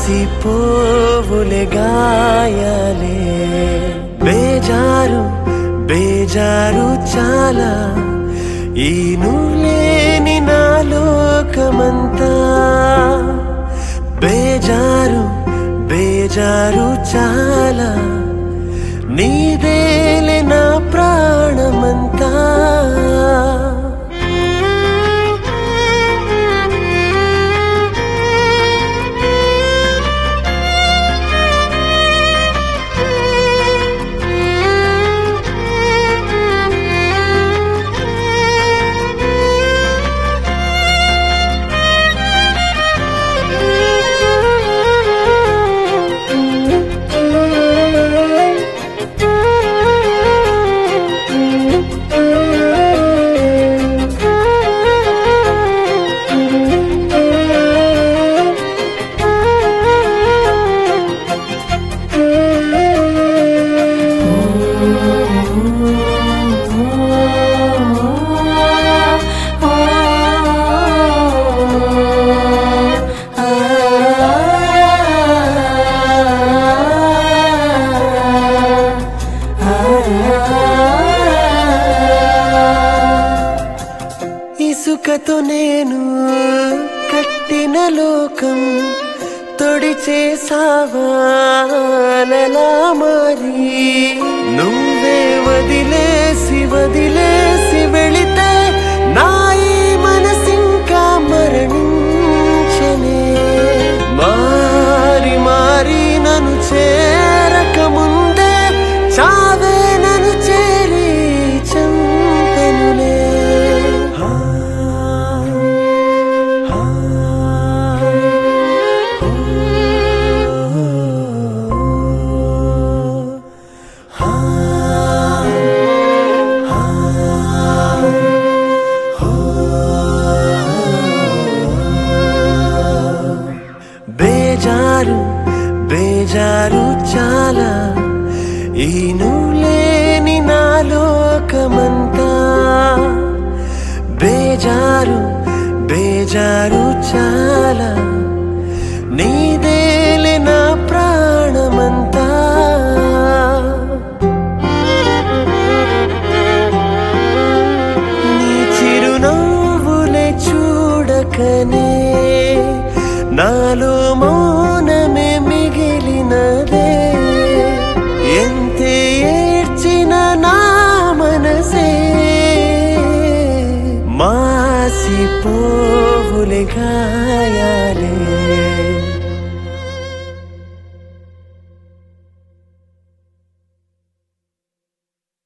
మాసిపోవులే గాయాలే బేజారు బేజారు చాలా ఈ నువ్వులేని నా లోకమంతా బేజారు బేజారు చాలా నీదేలే నా ప్రాణమంతా ఇసుకతో నేను కట్టిన లోకం తొడి చేసావాలలా మరి నువ్వే వదిలేసి వదిలేసి వెళితే నా ఈ మనసింకా మరణించనే మారి మారి నన్ను చేరక ముందే చావే నన్ను చేరి చంపెనులే హా, హా, ఓ, హా, బేజారు బేజారు చాలా ఈ నువ్వులేని నా లోకమంతా బేజారు బేజారు చాలా నీదేలే నా ప్రాణమంతా నీ చిరునవ్వులే చూడకనే నాలో మౌనమే మిగిలినదే ఎంతే ఏడ్చిన నా మనసే మాసిపోవులే గాయాలే